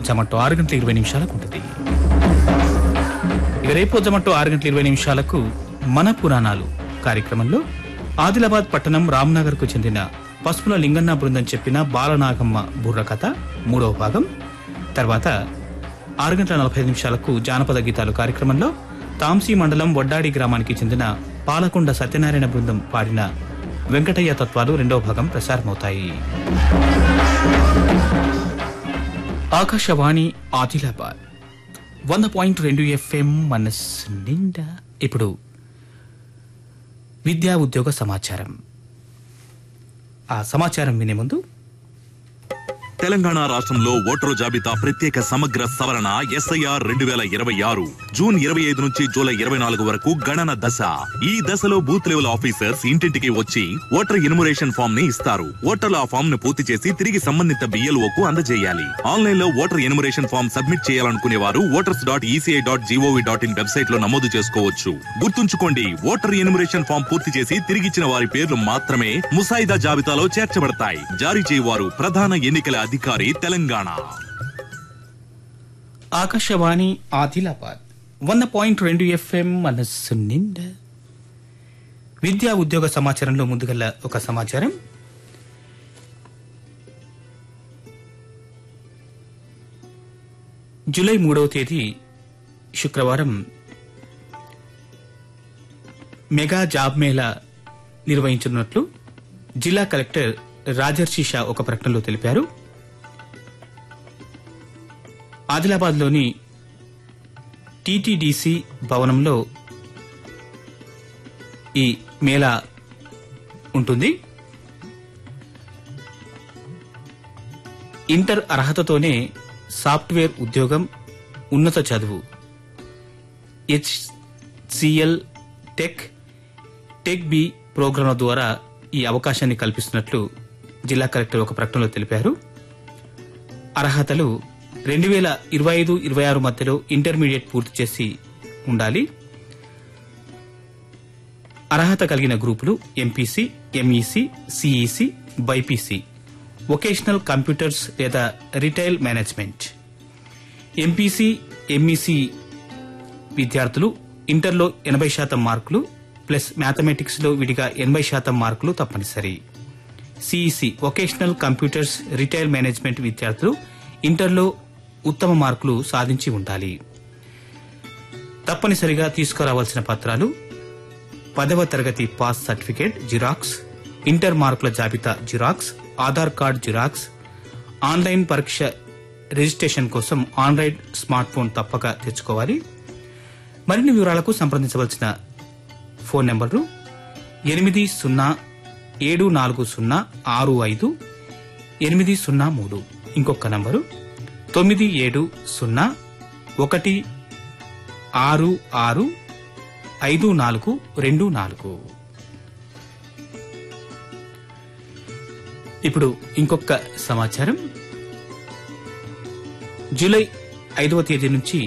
జమట్టు ఆరు గంటల ఇరవై నిమిషాలకు ఉంటుంది ఇక రేపు జమట్టు ఆరు గంటల ఇరవై నిమిషాలకు మన పురాణాలు కార్యక్రమంలో ఆదిలాబాద్ పట్టణం రామ్నగర్ కు చెందిన పసుపుల లింగన్న బృందం చెప్పిన బాలనాగమ్మ బుర్ర కథ మూడవ భాగం తర్వాత ఆరు గంటల నలభై నిమిషాలకు జానపద గీతాలు కార్యక్రమంలో తాంసీ మండలం వడ్డాడి గ్రామానికి చెందిన పాలకొండ సత్యనారాయణ బృందం పాడిన వెంకటయ్య తత్వాలు రెండవ భాగం ప్రసారమవుతాయి ఆకాశవాణి ఆదిలాబాద్ వంద పాయింట్ రెండు ఎఫ్ఎం మనస్సు నిండా ఇప్పుడు విద్యా ఉద్యోగ సమాచారం ఆ సమాచారం వినే ముందు తెలంగాణ రాష్ట్రంలో ఓటరు జాబితా ప్రత్యేక సమగ్ర సవరణ ఎస్ఐఆర్ రెండు వేల ఇరవై ఆరు జూన్ ఇరవై ఐదు నుంచి జూలై ఇరవై నాలుగు వరకు గణన దశ ఈ దశలో బూత్ లెవెల్ ఆఫీసర్స్ ఇంటింటికి వచ్చి ఓటర్ ఎన్యుమరేషన్ ఫామ్ ని ఇస్తారు ఓటర్లు ఆ ఫామ్ ను పూర్తి చేసి తిరిగి సంబంధిత BLO కు అందజేయాలి ఆన్లైన్ లో ఓటర్ ఎన్యుమరేషన్ ఫామ్ సబ్మిట్ చేయాలనుకునే వారు voters dot ECI dot GOV dot in website లో నమోదు చేసుకోవచ్చు గుర్తుంచుకోండి ఓటర్ ఎన్యుమరేషన్ ఫామ్ పూర్తి చేసి తిరిగిచ్చిన వారి పేర్లు మాత్రమే ముసాయిదా జాబితాలో చేర్చబడతాయి జారీ చేయవారు ప్రధాన ఎన్నికల అధికారి తెలంగాణ ఆకాశవాణి ఆదిలాబాద్ వంద పాయింట్ రెండు ఎఫ్ఎం మనస్సు నిండా విద్యా ఉద్యోగ సమాచారంలో ముందుగల ఒక సమాచారం జూలై మూడవ తేదీ శుక్రవారం మెగా జాబ్ మేళా నిర్వహించనున్నట్లు జిల్లా కలెక్టర్ రాజర్షి షా ఒక ప్రకటనలో తెలిపారు ఆదిలాబాద్లోని టీటీడీసీ భవనంలో ఈ మేళా ఉంటుంది ఇంటర్ అర్హతతోనే సాఫ్ట్వేర్ ఉద్యోగం ఉన్నత చదువు హెచ్సిఎల్ టెక్ టెక్ బి ప్రోగ్రాంల ద్వారా ఈ అవకాశాన్ని కల్పిస్తున్నట్లు జిల్లా కలెక్టర్ ఒక ప్రకటనలో తెలిపారు అర్హతలు రెండు వేల ఇరవై ఐదు ఇరవై ఆరు మధ్యలో ఇంటర్మీడియట్ పూర్తి చేసి ఉండాలి అర్హత కలిగిన గ్రూపులు MPC MEC CEC BiPC vocational computers లేదా రిటైల్ మేనేజ్మెంట్ ఎంపీసీ ఎంఈసీ విద్యార్థులు ఇంటర్లో ఎనభై శాతం మార్కులు ప్లస్ మ్యాథమెటిక్స్ లో విడిగా ఎనభై శాతం మార్కులు తప్పనిసరి CEC vocational computers retail management విద్యార్థులు ఇంటర్లో ఉత్తమ మార్కులు సాధించి ఉండాలి తప్పనిసరిగా తీసుకురావాల్సిన పత్రాలు పదవ తరగతి పాస్ సర్టిఫికేట్ జిరాక్స్ ఇంటర్ మార్కుల జాబితా xerox Aadhaar card xerox online పరీక్ష రిజిస్ట్రేషన్ కోసం ఆన్లైన్ స్మార్ట్ ఫోన్ తప్పక తెచ్చుకోవాలి మరిన్ని వివరాలకు సంప్రదించవలసిన ఫోన్ నెంబర్లు ఎనిమిది సున్నా ఏడు నాలుగు సున్నా ఆరు ఐదు ఎనిమిది సున్నా మూడు ఇంకొక నంబరు తొమ్మిది ఏడు సున్నా ఒకటి ఆరు ఆరు ఐదు నాలుగు రెండు నాలుగు ఇప్పుడు ఇంకొక సమాచారం జూలై ఐదవ తేదీ నుంచి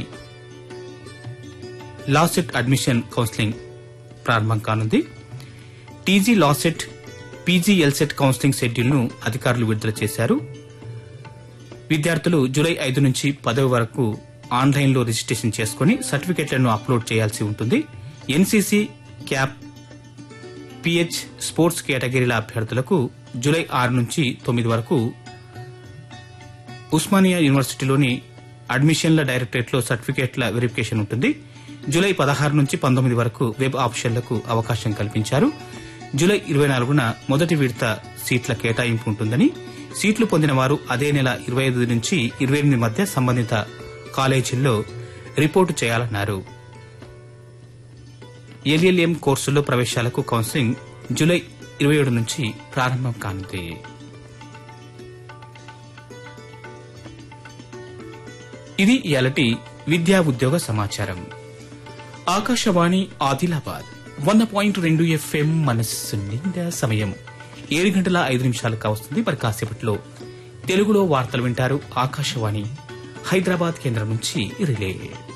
లాసెట్ అడ్మిషన్ కౌన్సిలింగ్ ప్రారంభం కానుంది TG LAWCET PG LCET counselling షెడ్యూల్ను అధికారులు విడుదల చేశారు విద్యార్థులు జూలై ఐదు నుంచి పదవి వరకు ఆన్లైన్లో రిజిస్ట్రేషన్ చేసుకుని సర్టిఫికెట్లను అప్లోడ్ చేయాల్సి ఉంటుంది ఎన్సీసీ క్యాప్ పిహెచ్ స్పోర్ట్స్ కేటగిరీల అభ్యర్థులకు జూలై ఆరు నుంచి తొమ్మిది వరకు ఉస్మానియా యూనివర్సిటీలోని అడ్మిషన్ల డైరెక్టరేట్లో సర్టిఫికేట్ల వెరిఫికేషన్ ఉంటుంది జూలై పదహారు నుంచి పంతొమ్మిది వరకు వెబ్ ఆప్షన్లకు అవకాశం కల్పించారు జూలై ఇరవై నాలుగున మొదటి విడత సీట్ల కేటాయింపు ఉంటుందని సీట్లు పొందిన వారు అదే నెల ఇరవై ఐదు నుంచి ఇరవై ఎనిమిది మధ్య సంబంధిత కాలేజీల్లో రిపోర్టు చేయాలన్నారు ఎల్ఎల్ఎం కోర్సుల్లో ప్రవేశాలకు కౌన్సిలింగ్ జూలై ఇరవై ఏడు నుంచి ప్రారంభం కానుంది ఇది ఇయాలటి విద్యా ఉద్యోగ సమాచారం ఆకాశవాణి ఆదిలాబాద్ వంద పాయింట్ రెండు ఎఫ్ఎం మనస్సు నిండా సమయం ఏడు గంటల ఐదు నిమిషాలు కావస్తుంది మరి కాసేపట్లో తెలుగులో వార్తలు వింటారు ఆకాశవాణి హైదరాబాద్ కేంద్రం నుంచి రిలే